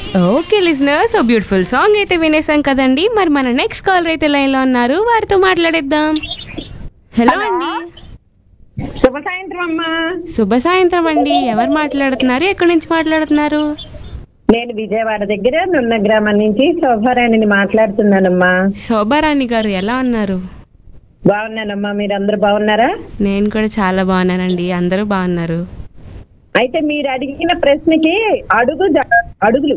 Okay listener so beautiful song అయితే వినేసాం కదండి మరి మన నెక్స్ట్ కాలర్ అయితే లైన్ లో ఉన్నారు వారితో మాట్లాడేద్దాం హలో అండి శుభ సాయంత్రం అమ్మా శుభ సాయంత్రం అండి ఎవరు మాట్లాడుతున్నారు ఎక్కడి నుంచి మాట్లాడుతున్నారు నేను విజయవాడ దగ్గర నున్న గ్రామం నుంచి శోభారాణిని మాట్లాడుతున్నానమ్మా శోభారాణి గారు ఎలా ఉన్నారు బాగున్నానమ్మా మీరందరూ బాగున్నారా నేను కూడా చాలా బాగున్నానండి అందరూ బాగున్నారు అయితే మీరు అడిగిన ప్రశ్నకి అడుగు జ- అడుగులు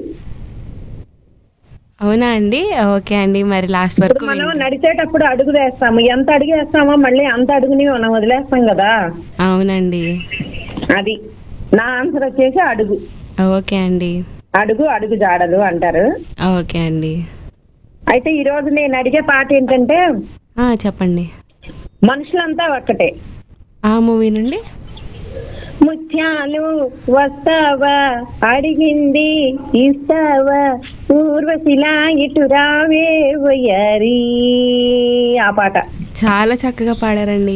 అవునా అండి ఓకే అండి మరి లాస్ట్ ఇప్పుడు వరకు మనం విన్- నడిచేటప్పుడు అడుగు వేస్తాము ఎంత అడుగు వేస్తామో మళ్ళీ అంత అడుగుని మనం వదిలేస్తాం కదా అవునండి అది నా ఆన్సర్ వచ్చేసి అడుగు ఓకే అండి అడుగు అడుగు జాడలు అంటారు ఓకే అండి అయితే ఈ రోజు నేను అడిగే పాట ఏంటంటే ఆ, చెప్పండి మనుషులంతా ఒక్కటే ఆ మూవీ నుండి ముత్యాలు వస్తావా అడిగింది ఇస్తావా పూర్వశిలా ఇటు రావే వయ్యారి ఆ పాట చాలా చక్కగా పాడారండి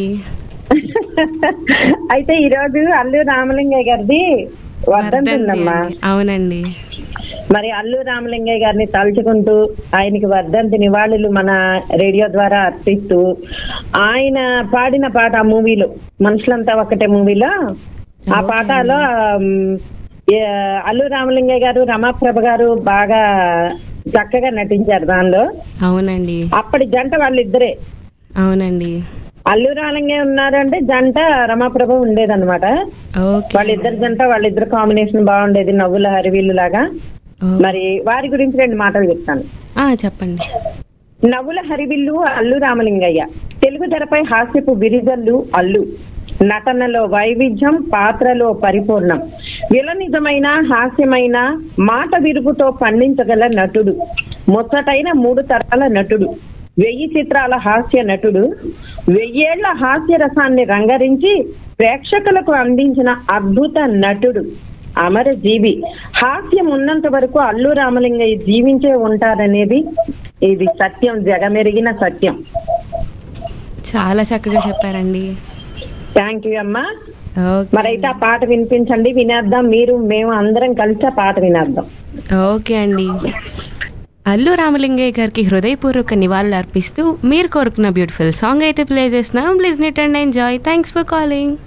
అయితే ఈరోజు అల్లు రామలింగయ్య గారిది వర్ధంతి ఉందమ్మా అండి. అవునండి మరి అల్లు రామలింగయ్య గారిని తలుచుకుంటూ ఆయనకి వర్ధంతి నివాళులు మన రేడియో ద్వారా అర్పిస్తూ ఆయన పాడిన పాట ఆ మూవీలో మనుషులంతా ఒక్కటే మూవీలో ఆ పాటలో ఉమ్, ఏ, అల్లు రామలింగయ్య గారు రమాప్రభ గారు బాగా చక్కగా నటించారు దానిలో అవునండి అప్పటి జంట వాళ్ళిద్దరే అవునండి అల్లు రామలింగయ్య ఉన్నారు అంటే జంట రమాప్రభ ఉండేదన్నమాట ఓకే వాళ్ళిద్దరు జంట వాళ్ళిద్దరు కాంబినేషన్ బాగుండేది నవ్వుల హరివీళ్ళు లాగా ఓ- మరి వారి గురించి రెండు మాటలు చెప్తాను ఆ, చెప్పండి నవ్వుల హరివిల్లు అల్లు రామలింగయ్య తెలుగు తెరపై హాస్యపు విరిజల్లు అల్లు నటనలో వైవిధ్యం పాత్రలో పరిపూర్ణం విలనిజమైన హాస్యమైన మాట విరుగుతో పండించగల నటుడు ముచ్చటైన మూడు తరాల నటుడు వెయ్యి చిత్రాల హాస్య నటుడు వెయ్యేళ్ల హాస్య రసాన్ని రంగరించి ప్రేక్షకులకు అందించిన అద్భుత నటుడు అమర జీవి హాస్యం ఉన్నంత వరకు అల్లు రామలింగయ్య జీవించే ఉంటారనేది ఇది సత్యం జగమెరిగిన సత్యం చాలా చక్కగా చెప్పారండి థ్యాంక్ యూ అమ్మా ఓకే మరైతే ఆ పాట వినిపించండి వినేద్దాం మీరు మేము అందరం కలిసి ఆ పాట వినేద్దాం ఓకే అండి అల్లు రామలింగయ్య గారికి హృదయపూర్వక నివాళులు అర్పిస్తూ మీరు కోరుకున్న బ్యూటిఫుల్ సాంగ్ అయితే ప్లే చేస్తున్నాం ప్లీజ్ నిట్ and enjoy thanks for calling